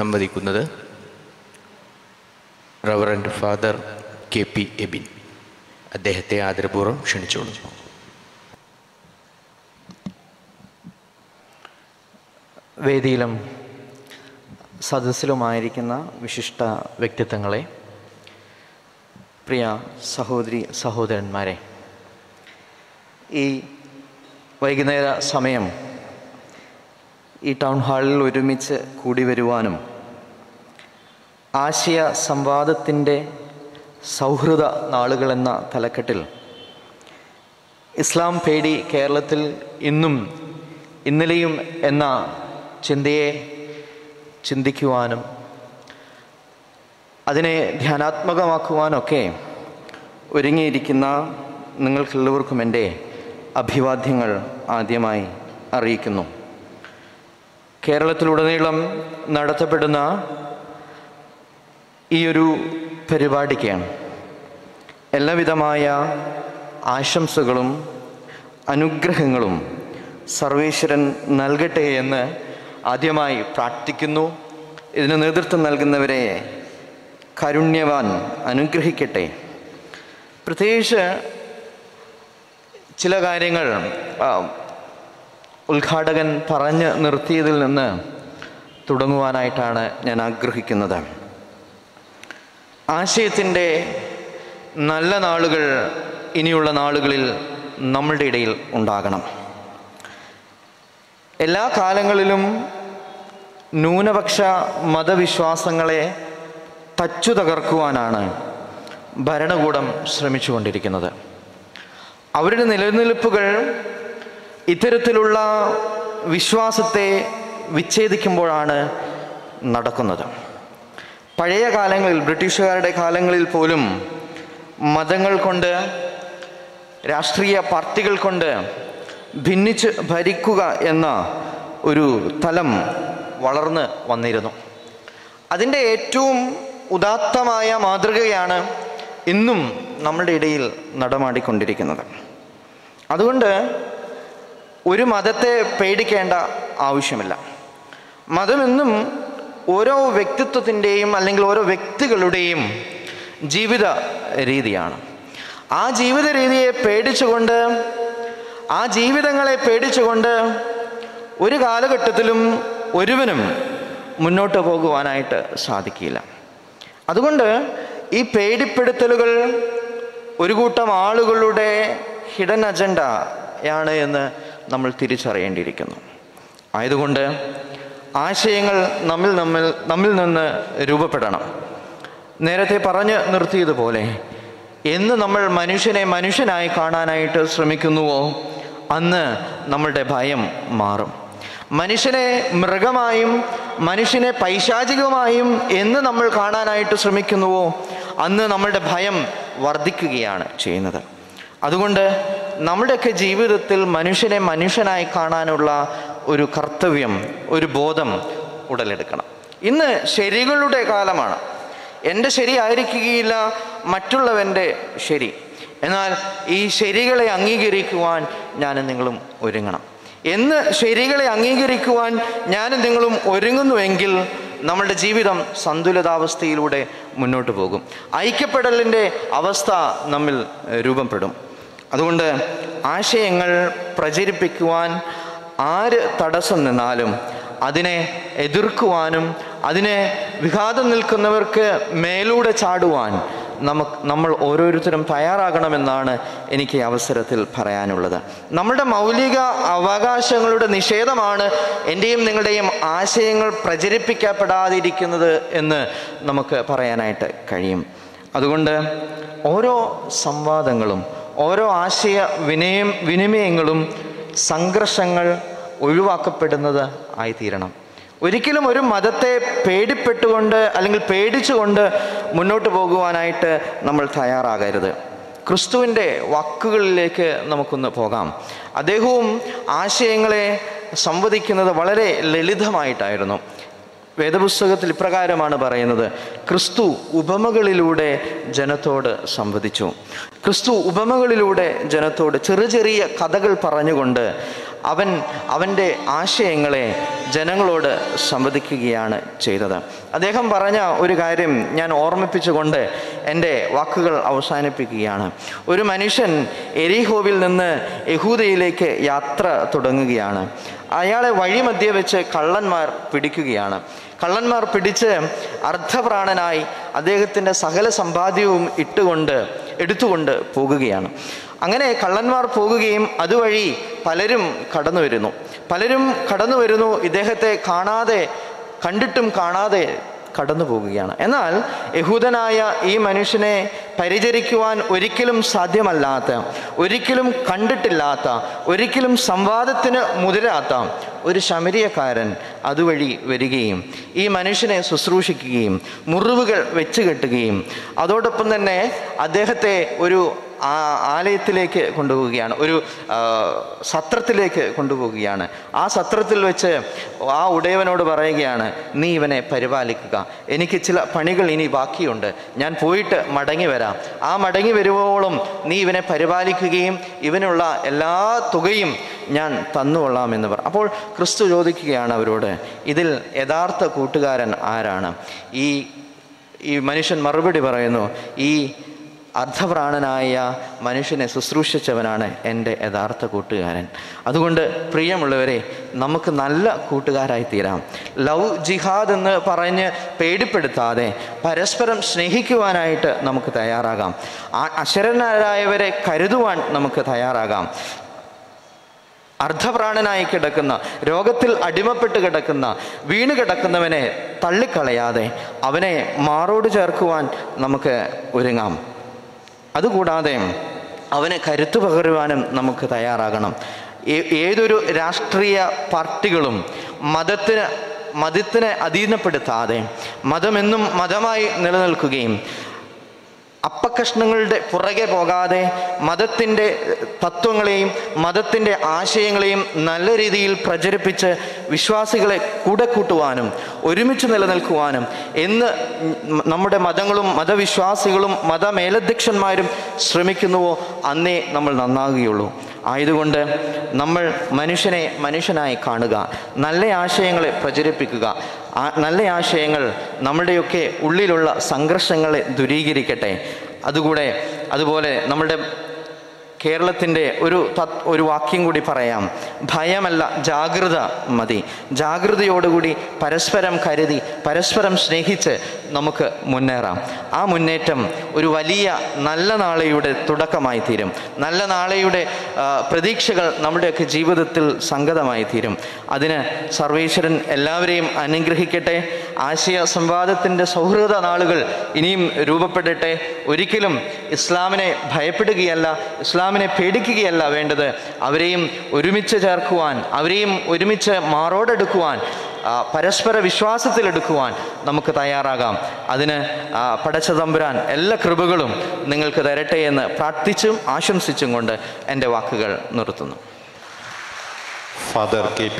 സംവദിക്കുന്നത് reverend father K P Ebin അദ്ദേഹത്തെ ആദരപൂർവ്വം ക്ഷണിച്ചോളൂ വേദിയിലും സദസ്സിലുമായിരിക്കുന്ന വിശിഷ്ട വ്യക്തിത്വങ്ങളെ പ്രിയ സഹോദരി സഹോദരന്മാരെ ഈ വൈകുന്നേര സമയം ഈ ടൗൺ ഹാളിൽ ഒരുമിച്ച് കൂടി വരുവാനും ആശയ സംവാദത്തിൻ്റെ സൗഹൃദ നാളുകളെന്ന തലക്കെട്ടിൽ ഇസ്ലാം പേടി കേരളത്തിൽ ഇന്നും ഇന്നലെയും എന്ന ചിന്തയെ ചിന്തിക്കുവാനും അതിനെ ധ്യാനാത്മകമാക്കുവാനൊക്കെ ഒരുങ്ങിയിരിക്കുന്ന നിങ്ങൾക്കെല്ലാവർക്കും എൻ്റെ അഭിവാദ്യങ്ങൾ ആദ്യമായി അറിയിക്കുന്നു കേരളത്തിലുടനീളം നടത്തപ്പെടുന്ന ഈ ഒരു പരിപാടിക്ക് എല്ലാവിധമായ ആശംസകളും അനുഗ്രഹങ്ങളും സർവേശ്വരൻ നൽകട്ടെ എന്ന് ആദ്യമായി പ്രാർത്ഥിക്കുന്നു ഇതിന് നേതൃത്വം നൽകുന്നവരെ കാരുണ്യവാൻ അനുഗ്രഹിക്കട്ടെ പ്രത്യേകിച്ച് ചില കാര്യങ്ങൾ ആ, ഉദ്ഘാടകൻ പറഞ്ഞ് നിർത്തിയതിൽ നിന്ന് തുടങ്ങുവാനായിട്ടാണ് ഞാൻ ആഗ്രഹിക്കുന്നത് ആശയത്തിൻ്റെ നല്ല നാളുകൾ ഇനിയുള്ള നാളുകളിൽ നമ്മളുടെ ഇടയിൽ ഉണ്ടാകണം എല്ലാ കാലങ്ങളിലും ന്യൂനപക്ഷ മതവിശ്വാസങ്ങളെ തച്ചു തകർക്കുവാനാണ് ഭരണകൂടം ശ്രമിച്ചുകൊണ്ടിരിക്കുന്നത് അവരുടെ നിലനിൽപ്പുകൾ ഇത്തരത്തിലുള്ള വിശ്വാസത്തെ വിച്ഛേദിക്കുമ്പോഴാണ് നടക്കുന്നത് പഴയ കാലങ്ങളിൽ ബ്രിട്ടീഷുകാരുടെ കാലങ്ങളിൽ പോലും മതങ്ങൾ കൊണ്ട് രാഷ്ട്രീയ പാർട്ടികൾ കൊണ്ട് ഭിന്നിച്ച് ഭരിക്കുക എന്ന ഒരു തലം വളർന്ന് വന്നിരുന്നു അതിൻ്റെ ഏറ്റവും ഉദാത്തമായ മാതൃകയാണ് ഇന്നും നമ്മളുടെ ഇടയിൽ നടമാടിക്കൊണ്ടിരിക്കുന്നത് അതുകൊണ്ട് ഒരു മതത്തെ പേടിക്കേണ്ട ആവശ്യമില്ല മതമെന്നും ഓരോ വ്യക്തിത്വത്തിൻ്റെയും അല്ലെങ്കിൽ ഓരോ വ്യക്തികളുടെയും ജീവിത രീതിയാണ് ആ ജീവിത രീതിയെ പേടിച്ചുകൊണ്ട് ആ ജീവിതങ്ങളെ പേടിച്ചുകൊണ്ട് ഒരു കാലഘട്ടത്തിലും ഒരുവനും മുന്നോട്ട് പോകുവാനായിട്ട് സാധിക്കില്ല അതുകൊണ്ട് ഈ പേടിപ്പെടുത്തലുകൾ ഒരു കൂട്ടം ആളുകളുടെ ഹിഡൻ അജണ്ടയാണ് എന്ന് നമ്മൾ തിരിച്ചറിയേണ്ടിയിരിക്കുന്നു ആയതുകൊണ്ട് ആശയങ്ങൾ നമ്മിൽ നമ്മിൽ നമ്മിൽ നിന്ന് രൂപപ്പെടണം നേരത്തെ പറഞ്ഞ് നിർത്തിയതുപോലെ എന്ന് നമ്മൾ മനുഷ്യനെ മനുഷ്യനായി കാണാനായിട്ട് ശ്രമിക്കുന്നുവോ അന്ന് നമ്മളുടെ ഭയം മാറും മനുഷ്യനെ മൃഗമായും മനുഷ്യനെ പൈശാചികമായും എന്ന് നമ്മൾ കാണാനായിട്ട് ശ്രമിക്കുന്നുവോ അന്ന് നമ്മളുടെ ഭയം വർദ്ധിക്കുകയാണ് ചെയ്യുന്നത് അതുകൊണ്ട് നമ്മുടെയൊക്കെ ജീവിതത്തിൽ മനുഷ്യനെ മനുഷ്യനായി കാണാനുള്ള ഒരു കർത്തവ്യം ഒരു ബോധം ഉടലെടുക്കണം ഇന്ന് ശരികളുടെ കാലമാണ് എൻ്റെ ശരി ആയിരിക്കുകയില്ല മറ്റുള്ളവൻ്റെ ശരി എന്നാൽ ഈ ശരികളെ അംഗീകരിക്കുവാൻ ഞാനും നിങ്ങളും ഒരുങ്ങണം എന്ന് ശരികളെ അംഗീകരിക്കുവാൻ ഞാനും നിങ്ങളും ഒരുങ്ങുന്നുവെങ്കിൽ നമ്മളുടെ ജീവിതം സന്തുലിതാവസ്ഥയിലൂടെ മുന്നോട്ട് പോകും ഐക്യപ്പെടലിൻ്റെ അവസ്ഥ നമ്മിൽ ഏഹ്, രൂപപ്പെടും അതുകൊണ്ട് ആശയങ്ങൾ പ്രചരിപ്പിക്കുവാൻ ആര് തടസ്സം നിന്നാലും അതിനെ എതിർക്കുവാനും അതിനെ വിഘാതം നിൽക്കുന്നവർക്ക് മേലൂടെ ചാടുവാൻ നമുക്ക് നമ്മൾ ഓരോരുത്തരും തയ്യാറാകണമെന്നാണ് എനിക്ക് ഈ അവസരത്തിൽ പറയാനുള്ളത് നമ്മുടെ മൗലിക അവകാശങ്ങളുടെ നിഷേധമാണ് എൻ്റെയും നിങ്ങളുടെയും ആശയങ്ങൾ പ്രചരിപ്പിക്കപ്പെടാതിരിക്കുന്നത് എന്ന് നമുക്ക് പറയാനായിട്ട് കഴിയും അതുകൊണ്ട് ഓരോ സംവാദങ്ങളും ഓരോ ആശയ വിനയം വിനിമയങ്ങളും സംഘർഷങ്ങൾ ഒഴിവാക്കപ്പെടുന്നത് ആയിത്തീരണം ഒരിക്കലും ഒരു മതത്തെ പേടിപ്പെട്ടുകൊണ്ട് അല്ലെങ്കിൽ പേടിച്ചുകൊണ്ട് മുന്നോട്ട് പോകുവാനായിട്ട് നമ്മൾ തയ്യാറാകരുത് ക്രിസ്തുവിൻ്റെ വാക്കുകളിലേക്ക് നമുക്കൊന്ന് പോകാം അദ്ദേഹവും ആശയങ്ങളെ സംവദിക്കുന്നത് വളരെ ലളിതമായിട്ടായിരുന്നു വേദപുസ്തകത്തിൽ ഇപ്രകാരമാണ് പറയുന്നത് ക്രിസ്തു ഉപമകളിലൂടെ ജനത്തോട് സംവദിച്ചു ക്രിസ്തു ഉപമകളിലൂടെ ജനത്തോട് ചെറു ചെറിയ കഥകൾ പറഞ്ഞുകൊണ്ട് അവൻ അവൻ്റെ ആശയങ്ങളെ ജനങ്ങളോട് സംവദിക്കുകയാണ് ചെയ്തത് അദ്ദേഹം പറഞ്ഞ ഒരു കാര്യം ഞാൻ ഓർമ്മിപ്പിച്ചുകൊണ്ട് എൻ്റെ വാക്കുകൾ അവസാനിപ്പിക്കുകയാണ് ഒരു മനുഷ്യൻ എരിഹോവിൽ നിന്ന് യഹൂദയിലേക്ക് യാത്ര തുടങ്ങുകയാണ് അയാളെ വഴിമധ്യേ വെച്ച് കള്ളന്മാർ പിടിക്കുകയാണ് കള്ളന്മാർ പിടിച്ച് അർദ്ധപ്രാണനായി അദ്ദേഹത്തിൻ്റെ സകല സമ്പാദ്യവും ഇട്ടുകൊണ്ട് എടുത്തുകൊണ്ട് പോകുകയാണ് അങ്ങനെ കള്ളന്മാർ പോകുകയും അതുവഴി പലരും കടന്നു വരുന്നു പലരും കടന്നു വരുന്നു ഇദ്ദേഹത്തെ കാണാതെ കണ്ടിട്ടും കാണാതെ കടന്നു പോകുകയാണ് എന്നാൽ യഹൂദനായ ഈ മനുഷ്യനെ പരിചരിക്കുവാൻ ഒരിക്കലും സാധ്യമല്ലാത്ത ഒരിക്കലും കണ്ടിട്ടില്ലാത്ത ഒരിക്കലും സംവാദത്തിന് മുതിരാത്ത ഒരു ശമരിയക്കാരൻ അതുവഴി വരികയും ഈ മനുഷ്യനെ ശുശ്രൂഷിക്കുകയും മുറിവുകൾ വെച്ച് കെട്ടുകയും അതോടൊപ്പം തന്നെ അദ്ദേഹത്തെ ഒരു ആ ആലയത്തിലേക്ക് കൊണ്ടുപോവുകയാണ് ഒരു ആ, സത്രത്തിലേക്ക് കൊണ്ടുപോവുകയാണ് ആ സത്രത്തിൽ വെച്ച് ആ ഉടയവനോട് പറയുകയാണ് നീ ഇവനെ പരിപാലിക്കുക എനിക്ക് ചില പണികൾ ഇനി ബാക്കിയുണ്ട് ഞാൻ പോയിട്ട് മടങ്ങി വരാം ആ മടങ്ങി വരുവോളം നീ ഇവനെ പരിപാലിക്കുകയും ഇവനുള്ള എല്ലാ തുകയും ഞാൻ തന്നുകൊള്ളാം എന്ന് പറ അപ്പോൾ ക്രിസ്തു ചോദിക്കുകയാണ് അവരോട് ഇതിൽ യഥാർത്ഥ കൂട്ടുകാരൻ ആരാണ് ഈ ഈ മനുഷ്യൻ മറുപടി പറയുന്നു ഈ അർദ്ധപ്രാണനായ മനുഷ്യനെ ശുശ്രൂഷിച്ചവനാണ് എൻ്റെ യഥാർത്ഥ കൂട്ടുകാരൻ അതുകൊണ്ട് പ്രിയമുള്ളവരെ നമുക്ക് നല്ല കൂട്ടുകാരായി തീരാം ലവ് ജിഹാദ് എന്ന് പറഞ്ഞ് പേടിപ്പെടുത്താതെ പരസ്പരം സ്നേഹിക്കുവാനായിട്ട് നമുക്ക് തയ്യാറാകാം ആ അശരണരായവരെ കരുതുവാൻ നമുക്ക് തയ്യാറാകാം അർദ്ധപ്രാണനായി കിടക്കുന്ന രോഗത്തിൽ അടിമപ്പെട്ട് കിടക്കുന്ന വീണ് കിടക്കുന്നവനെ തള്ളിക്കളയാതെ അവനെ മാറോട് ചേർക്കുവാൻ നമുക്ക് ഒരുങ്ങാം അതുകൂടാതെ അവന് കരുത്തു പകരുവാനും നമുക്ക് തയ്യാറാകണം ഏ- ഏതൊരു രാഷ്ട്രീയ പാർട്ടികളും മതത്തിന് മതത്തിനെ അധീനപ്പെടുത്താതെ മതമെന്നും മതമായി നിലനിൽക്കുകയും അപ്പക്കഷ്ണങ്ങളുടെ പുറകെ പോകാതെ മതത്തിൻ്റെ തത്വങ്ങളെയും മതത്തിൻ്റെ ആശയങ്ങളെയും നല്ല രീതിയിൽ പ്രചരിപ്പിച്ച് വിശ്വാസികളെ കൂടെ കൂട്ടുവാനും ഒരുമിച്ച് നിലനിൽക്കുവാനും എന്ന് നമ്മുടെ മതങ്ങളും മതവിശ്വാസികളും മതമേലധ്യക്ഷന്മാരും ശ്രമിക്കുന്നുവോ അന്നേ നമ്മൾ നന്നാകുകയുള്ളൂ ആയതുകൊണ്ട് നമ്മൾ മനുഷ്യനെ മനുഷ്യനായി കാണുക നല്ല ആശയങ്ങളെ പ്രചരിപ്പിക്കുക ആ നല്ല ആശയങ്ങൾ നമ്മുടെയൊക്കെ ഉള്ളിലുള്ള സംഘർഷങ്ങളെ ദൂരീകരിക്കട്ടെ അതുകൂടെ അതുപോലെ നമ്മളുടെ കേരളത്തിൻ്റെ ഒരു തത് ഒരു വാക്യം കൂടി പറയാം ഭയമല്ല ജാഗ്രത മതി ജാഗ്രതയോടുകൂടി പരസ്പരം കരുതി പരസ്പരം സ്നേഹിച്ച് നമുക്ക് മുന്നേറാം ആ മുന്നേറ്റം ഒരു വലിയ നല്ല നാളെയുടെ തുടക്കമായി തീരും നല്ല നാളെയുടെ ആ, പ്രതീക്ഷകൾ നമ്മുടെയൊക്കെ ജീവിതത്തിൽ സംഗതമായി തീരും അതിന് സർവേശ്വരൻ എല്ലാവരെയും അനുഗ്രഹിക്കട്ടെ ആശയ സംവാദത്തിൻ്റെ സൗഹൃദ നാളുകൾ ഇനിയും രൂപപ്പെടട്ടെ ഒരിക്കലും ഇസ്ലാമിനെ ഭയപ്പെടുകയല്ല ഇസ്ലാമിനെ പേടിക്കുകയല്ല വേണ്ടത് അവരെയും ഒരുമിച്ച് ചേർക്കുവാൻ അവരെയും ഒരുമിച്ച് മാറോടെടുക്കുവാൻ ആ, പരസ്പര വിശ്വാസത്തിലെടുക്കുവാൻ നമുക്ക് തയ്യാറാകാം അതിന് ആ, പടച്ച തമ്പുരാൻ എല്ലാ കൃപകളും നിങ്ങൾക്ക് തരട്ടെ എന്ന് പ്രാർത്ഥിച്ചും ആശംസിച്ചും കൊണ്ട് എൻ്റെ വാക്കുകൾ നിർത്തുന്നു ഫാദർ കെ